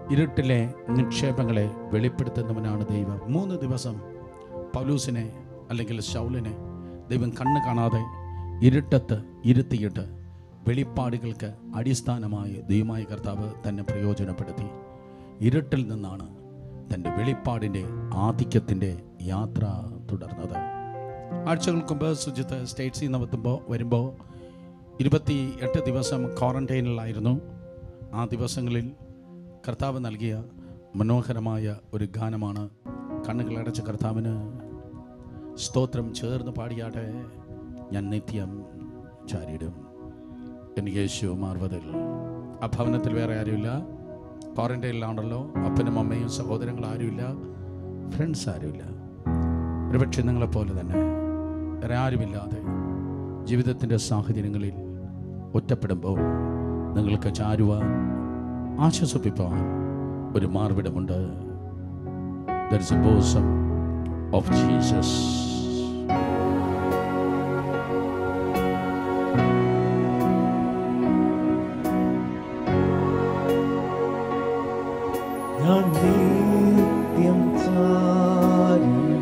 ഇരുട്ടിലെ നിക്ഷേപങ്ങളെ വെളിപ്പെടുത്തുന്നവനാണ് ദൈവം മൂന്ന് ദിവസം പൗലൂസിനെ അല്ലെങ്കിൽ ശൗലിനെ ദൈവം കണ്ണ് കാണാതെ ഇരുട്ടത്ത് ഇരുത്തിയിട്ട് വെളിപ്പാടുകൾക്ക് അടിസ്ഥാനമായി ദൈവമായ കർത്താവ് തന്നെ പ്രയോജനപ്പെടുത്തി ഇരുട്ടിൽ നിന്നാണ് തൻ്റെ വെളിപ്പാടിൻ്റെ ആധിക്യത്തിൻ്റെ യാത്ര തുടർന്നത് ആഴ്ചകൾക്ക് മുമ്പ് സുജിത്ത് സ്റ്റേറ്റ്സിൽ നിന്ന് എത്തുമ്പോൾ വരുമ്പോൾ ഇരുപത്തി എട്ട് ദിവസം ക്വാറന്റൈനിലായിരുന്നു ആ ദിവസങ്ങളിൽ കർത്താവ് നൽകിയ മനോഹരമായ ഒരു ഗാനമാണ് കണ്ണുകളടച്ച കർത്താവിന് സ്തോത്രം ചേർന്ന് പാടിയാട്ടെ ഞാൻ നിത്യം ചാരിയിടും എനിക്ക് യേശു മാർവതിൽ ആ ഭവനത്തിൽ വേറെ ആരുമില്ല ക്വാറന്റൈനിലാണല്ലോ അപ്പനും അമ്മയും സഹോദരങ്ങൾ ആരുമില്ല ഫ്രണ്ട്സ് ആരുമില്ല ഒരുപക്ഷെ നിങ്ങളെപ്പോലെ തന്നെ വേറെ ആരുമില്ലാതെ ജീവിതത്തിൻ്റെ സാഹചര്യങ്ങളിൽ ഒറ്റപ്പെടുമ്പോൾ നിങ്ങൾക്ക് ചാരുവാൻ ആശ്വസിപ്പിപ്പാൻ ഒരു മാർവിടമുണ്ട് There is a bosom of Jesus. ഞാൻ നിത്യം ചാരിടും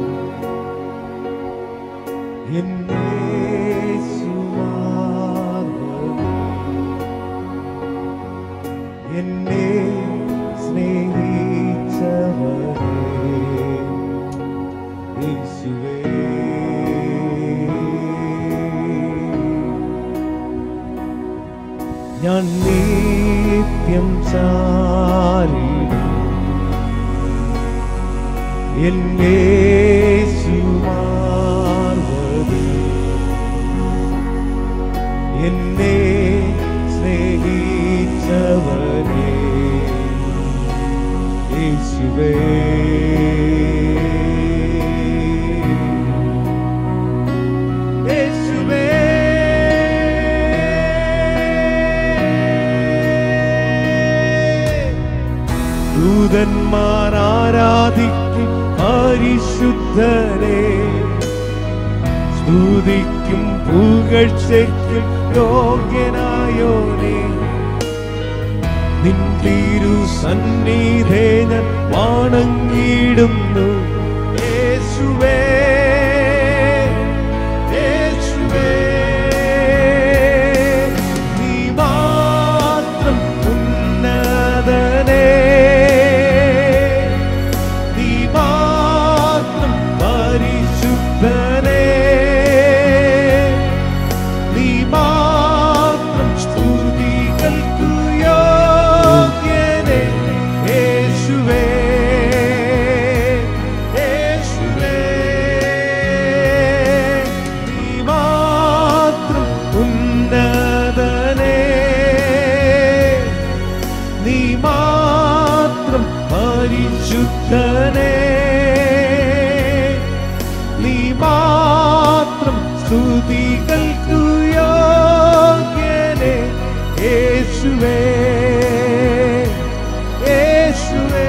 എന്നേശുമാർവ്വമേ, എന്നെ സ്നേഹിച്ചവരേ യേശുവേ ഞാൻ നിത്യം ചാരിടും എന്നേശുമാർവ്വമേ, എന്നെ സ്നേഹിച്ചവനേ യേശുവേ യേശുവേ ദൂതന്മാർ ആരാധിക്കും പരിശുദ്ധനെ സ്തുതിക്കും പുകഴ്ചയ്ക്കും യോഗ്യനായോനെ നിൻ തിരു സന്നിധേ ഞാൻ വണങ്ങിയിടുന്നു യേശുവേ യേശുവേ നീ മാത്രം ഉന്നതനേ നീ മാത്രം പരിശുദ്ധനേ നീ മാത്രം സ്തുതികൾക്കു യോഗ്യനേ യേശുവേ യേശുവേ നീ മാത്രം ഉന്നതനേ നീ മാത്രം പരിശുദ്ധനേ നീ മാത്രം സ്തുതികൾക്കു യോഗ്യനേ യേശുവേ യേശുവേ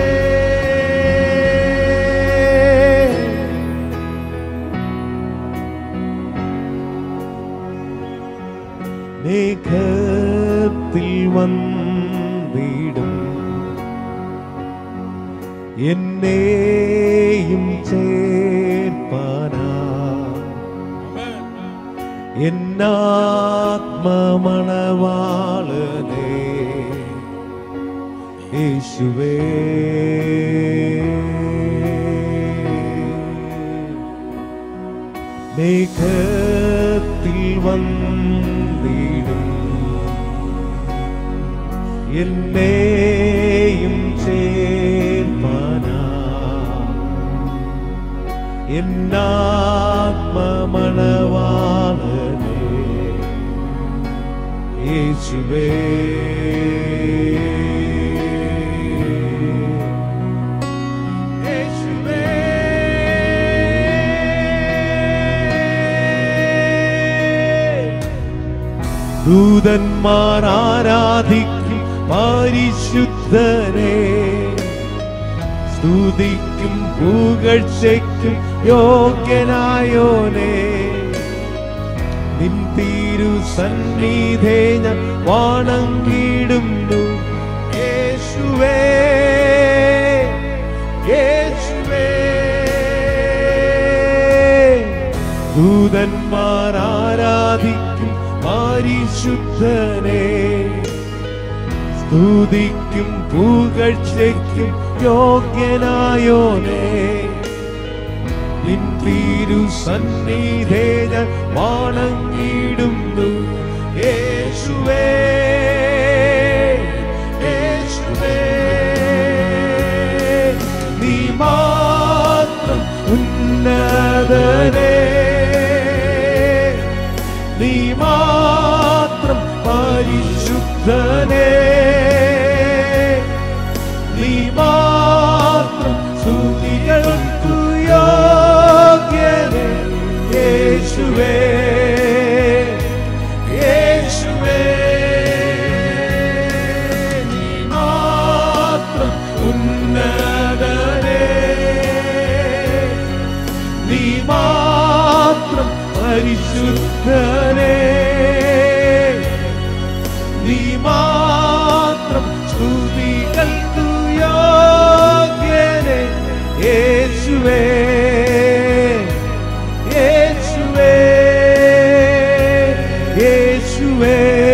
മേഘത്തിൽ വന്നിടും എന്നെയും ചേർപ്പാനാ എന്നാത്മമണവാളനേ യേശുവേ മേഘത്തിൽ വന്നിടും എന്നെയും ചേർപ്പാനാ എന്നാത്മമണവാളനേ യേശുവേ യേശുവേ ദൂതന്മാർ ആരാധിക്കും പരിശുദ്ധനെ സ്തുതിക്കും പുകഴ്ചയ്ക്കും യോഗ്യനായോനെ നിൻ തിരു സന്നിധേ ഞാൻ വണങ്ങിടുന്നു യേശുവേ ദൂതന്മാർ ആരാധിക്കും പരിശുദ്ധനെ സ്തുതിക്കും പുകഴ്ചയ്ക്കും യോഗ്യനായോനേ നിൻ തിരു സന്നിധേ ഞാൻ വണങ്ങിടുന്നു യേശുവേ യേശുവേ നീ മാത്രം ഉന്നതനേ നീ മാത്രം പരിശുദ്ധനേ നീ മാത്രം സ്തുതികൾക്കു യോഗ്യനേ യേശുവേ യേശുവേ നീ മാത്രം ഉന്നതനേ നീ മാത്രം പരിശുദ്ധനേ നീ മാത്രം സ്തുതികൾക്കു യോഗ്യനേ യേശുവേ യേശുവേ യേശുവേ